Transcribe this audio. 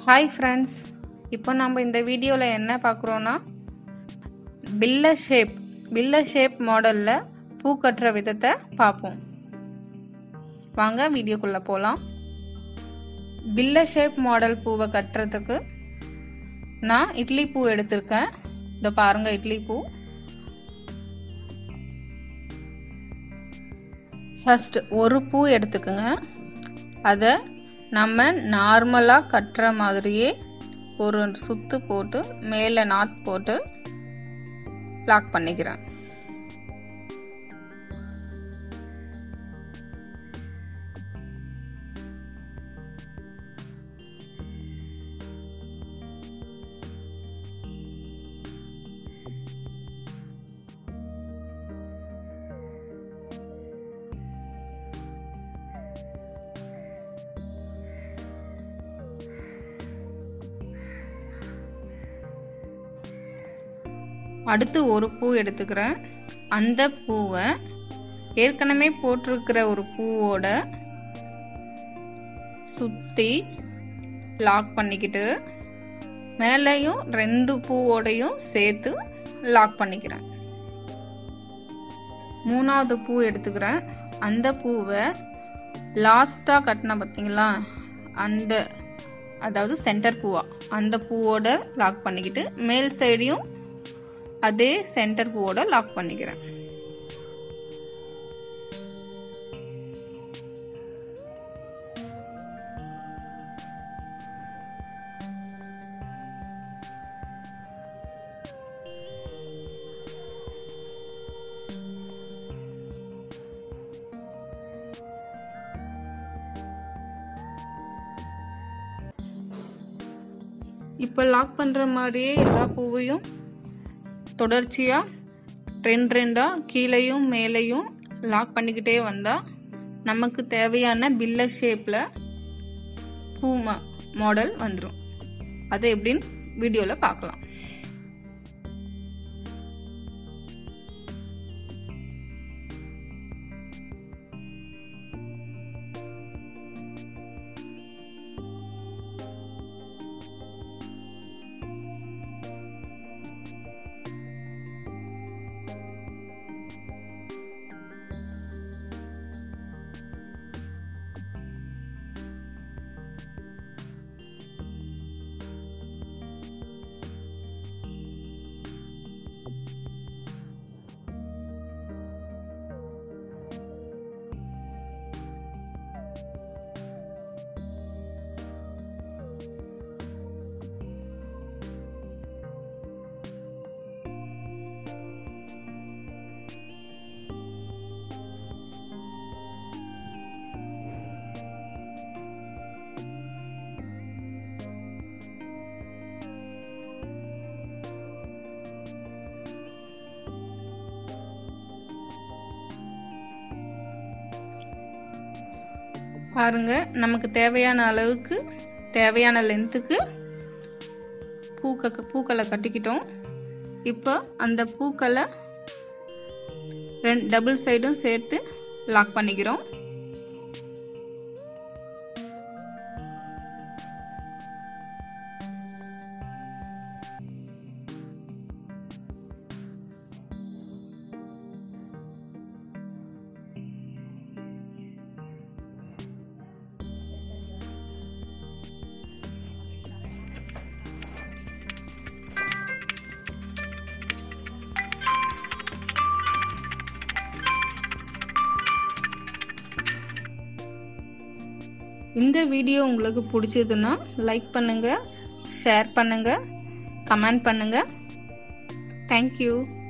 hi friends இப்போ நம்ம இந்த வீடியோவில் என்ன பார்க்குறோன்னா பில்ல ஷேப் பில்ல ஷேப் மாடலில் பூ கட்டுற விதத்தை பார்ப்போம் வாங்க வீடியோக்குள்ளே போகலாம் பில்ல ஷேப் மாடல் பூவை கட்டுறதுக்கு நான் இட்லி பூ எடுத்திருக்கேன் இதை பாருங்க இட்லி பூ ஃபர்ஸ்ட் ஒரு பூ எடுத்துக்கோங்க அதை நம்ம நார்மலாக கட்டுற மாதிரியே ஒரு சுத்து போட்டு மேலே நாட் போட்டு லாக் பண்ணிக்கிறேன் அடுத்து ஒரு பூ எடுத்துக்கிறேன் அந்த பூவை ஏற்கனவே போட்டிருக்கிற ஒரு பூவோட சுற்றி லாக் பண்ணிக்கிட்டு மேலேயும் ரெண்டு பூவோடையும் சேர்த்து லாக் பண்ணிக்கிறேன் மூணாவது பூ எடுத்துக்கிறேன் அந்த பூவை லாஸ்ட்டாக கட்டின பார்த்தீங்களா அந்த அதாவது சென்டர் பூவா அந்த பூவோட லாக் பண்ணிக்கிட்டு மேல் சைடையும் அதே சென்டர் பூவோட லாக் பண்ணிக்கிறேன் இப்போ லாக் பண்ணுற மாதிரியே எல்லா பூவையும் தொடர்ச்சியாக ரெண்டு ரெண்டாக கீழேயும் மேலேயும் லாக் பண்ணிக்கிட்டே வந்தால் நமக்கு தேவையான பில்ல ஷேப்பில் பூ மாடல் வந்துடும் அது எப்படின்னு வீடியோவில் பார்க்கலாம் பாருங்க நமக்கு தேவையான அளவுக்கு தேவையான லென்த்துக்கு பூக்க பூக்களை கட்டிக்கிட்டோம் இப்போ அந்த பூக்களை ரெண்டு டபுள் சைடும் சேர்த்து லாக் பண்ணிக்கிறோம் இந்த வீடியோ உங்களுக்கு பிடிச்சதுன்னா லைக் பண்ணுங்க ஷேர் பண்ணுங்க கமெண்ட் பண்ணுங்க தேங்க்யூ